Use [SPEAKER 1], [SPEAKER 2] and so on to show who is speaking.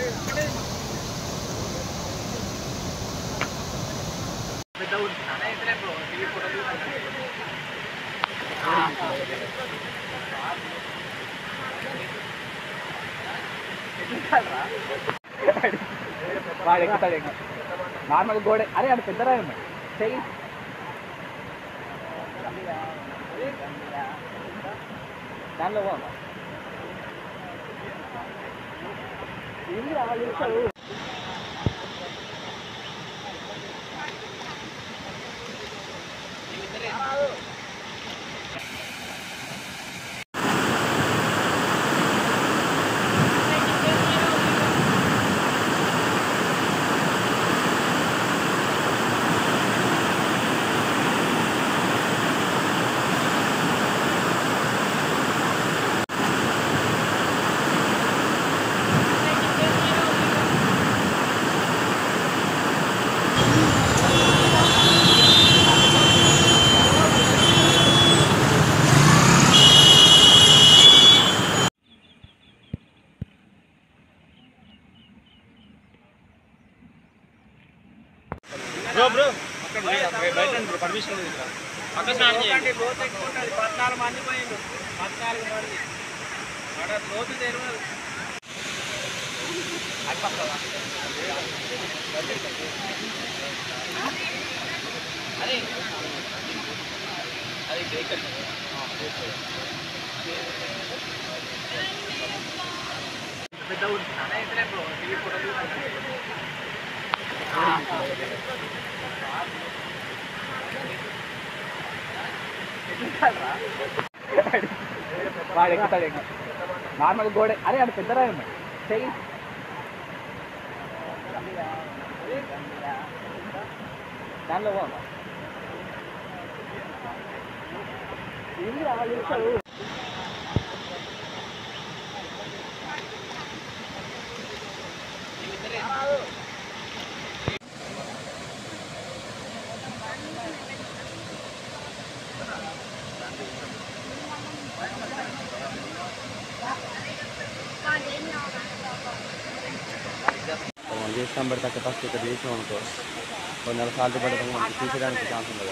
[SPEAKER 1] వాడు ఎక్కుతాడు ఎక్కు నార్మల్ గోడ అరే అది పెద్ద రాయి ఉంది చెయ్యి దానిలో పోమా
[SPEAKER 2] బ్రో బ్రో బయట పర్మిషన్ లేదు ఇక్కడ అక్కడ స్నానం చేయండి
[SPEAKER 3] పద్నాలుగు మంది పోయిండు పద్నాలుగు మంది అక్కడ లోతు తెలియదు
[SPEAKER 1] వాడు ఎక్కుతాడు ఎక్కు నార్మల్ గోడ అరే అది పెద్ద రాయి ఉంది చెయ్యి దానిలో పోమా
[SPEAKER 2] మనం చేస్తాం పెడితే అక్కడ ఫస్ట్ ఇక్కడ చేసాం అనుకో కొన్ని నెలల సార్లు పెడతాం మనకి తీసేయడానికి ఛాన్స్ ఉండదు